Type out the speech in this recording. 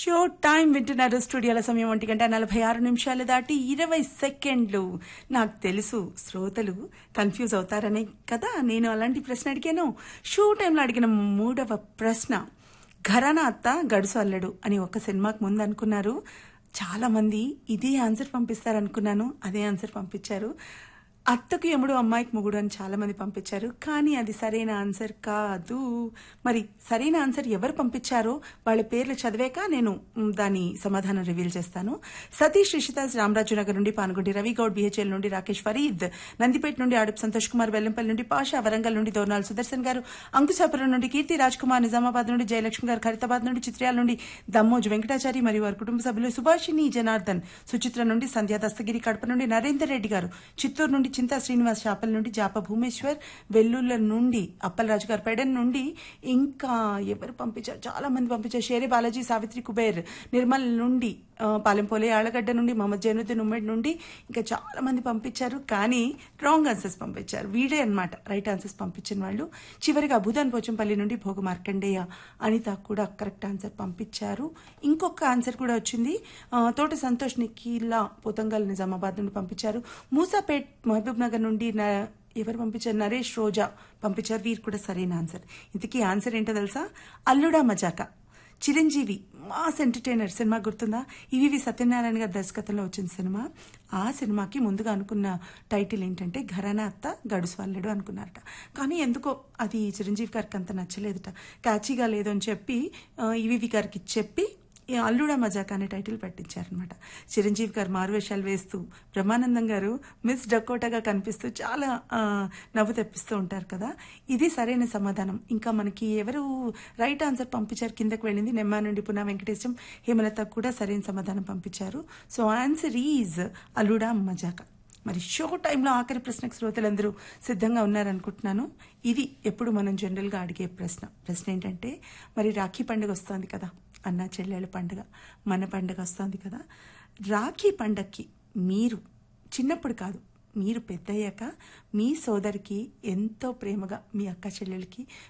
show time వింటున్నారు స్టూడియోల సమయం ఒంటి గంట నలభై ఆరు నిమిషాలు దాటి ఇరవై సెకండ్లు నాకు తెలుసు శ్రోతలు కన్ఫ్యూజ్ అవుతారనే కదా నేను అలాంటి ప్రశ్న అడిగాను షో టైంలో అడిగిన మూడవ ప్రశ్న ఘరానా అత్త గడుసు అల్లడు అని ఒక సినిమాకు ముందు అనుకున్నారు చాలా మంది ఇదే ఆన్సర్ పంపిస్తారనుకున్నాను అదే ఆన్సర్ పంపించారు అత్తకు యముడు అమ్మాయికి మొగుడు అని చాలా మంది పంపించారు కానీ అది సరైన ఆన్సర్ కాదు మరి సరైన ఆన్సర్ ఎవరు పంపించారో వాళ్ళ పేర్లు చదివాక నేను మ్, దాని సమాధానం రివీల్ చేస్తాను సతీష్ రిషితాజ్ రామరాజు నగర్ నుండి పానుగొండి రవి గౌడ్ బిహెచ్ఎల్ నుండి రాకేష్ ఫరీద్ నందిపేట నుండి ఆడుపు సంతోష్ కుమార్ వెల్లంపల్లి నుండి పాషా వరంగల్ నుండి దోర్నాల్ సుదర్శన్ గారు అంకుశాపురం నుండి కీర్తి రాజ్ కుమార్ నిజామాబాద్ నుండి జయలక్ష్మి గారు ఖరీతాబాద్ నుండి చిత్రయాల నుండి దమ్మోజు వెంకటాచారి మరియు వారి కుటుంబ సభ్యులు సుభాషిణి జనార్దన్ సుచిత్ర నుండి సంధ్యా దస్తగిరి కడప నుండి నరేందర్ రెడ్డి గారు చిత్తూరు నుండి చింతా శ్రీనివాస్ చాపల్ నుండి జాప భూమేశ్వర్ వెల్లుల్ల నుండి అప్పలరాజు గారు పెడన్ నుండి ఇంకా ఎవరు పంపించారు చాలా మంది పంపించారు షేరే బాలాజీ సావిత్రి కుబేర్ నిర్మల్ నుండి ఆ, పాలెంపోలే ఆళ్లగడ్డ నుండి మహమ్మద్ జైనుద్దీన్ ఉమ్మడి నుండి ఇంకా చాలా మంది పంపించారు కానీ రాంగ్ ఆన్సర్స్ పంపించారు వీడే అన్నమాట రైట్ ఆన్సర్స్ పంపించిన వాళ్ళు చివరిగా భూదాన్ పోచంపల్లి నుండి భోగ మార్కండేయ అనిత కూడా కరెక్ట్ ఆన్సర్ పంపించారు ఇంకొక ఆన్సర్ కూడా వచ్చింది ఆ, తోట సంతోష్ నిఖిలా పోతంగల్ నిజామాబాద్ నుండి పంపించారు మూసాపేట్ మహబూబ్ నగర్ నుండి న- ఎవరు పంపించారు నరేష్ రోజా పంపించారు వీరు కూడా సరైన ఆన్సర్ ఇంతకీ ఆన్సర్ ఏంటో తెలుసా Alluda Majaka Chiranjeevi mass entertainer cinema గుర్తుందా ఇవి సత్యనారాయణ గారి దర్శకత్వంలో వచ్చిన సినిమా ఆ సినిమాకి ముందుగా అనుకున్న టైటిల్ ఏంటంటే ఘరానా అత్త గడుసు అల్లడు అనుకున్నారట కానీ ఎందుకో అది చిరంజీవి గారికి అంత నచ్చలేదట క్యాచీగా లేదు అని చెప్పి ఈవీవి గారికి చెప్పి ఈ అల్లుడా మజాక్ అనే టైటిల్ పెట్టించారనమాట చిరంజీవి గారు మారువేషాలు వేస్తూ బ్రహ్మానందం గారు మిస్ డకోటాగా కనిపిస్తూ చాలా ఆ, నవ్వు తెప్పిస్తూ ఉంటారు కదా ఇది సరైన సమాధానం ఇంకా మనకి ఎవరు రైట్ ఆన్సర్ పంపించారు కిందకు వెళ్ళింది నెమ్మా నుండి పునా వెంకటేశం హేమలత కూడా సరైన సమాధానం పంపించారు సో ఆన్సర్ ఈజ్ అల్లుడా మజాక మరి షో టైంలో ఆఖరి ప్రశ్నకు శ్రోతలందరూ సిద్ధంగా ఉన్నారనుకుంటున్నాను ఇది ఎప్పుడు మనం జనరల్గా అడిగే ప్రశ్న ప్రశ్న ఏంటంటే మరి రాఖీ పండుగ వస్తోంది కదా అన్న చెల్లెళ్ళ పండుగ మన పండుగ వస్తోంది కదా రాఖీ పండగకి మీరు చిన్నప్పుడు కాదు మీరు పెద్దయ్యాక మీ సోదరికి ఎంతో ప్రేమగా మీ అక్క చెల్లెలకి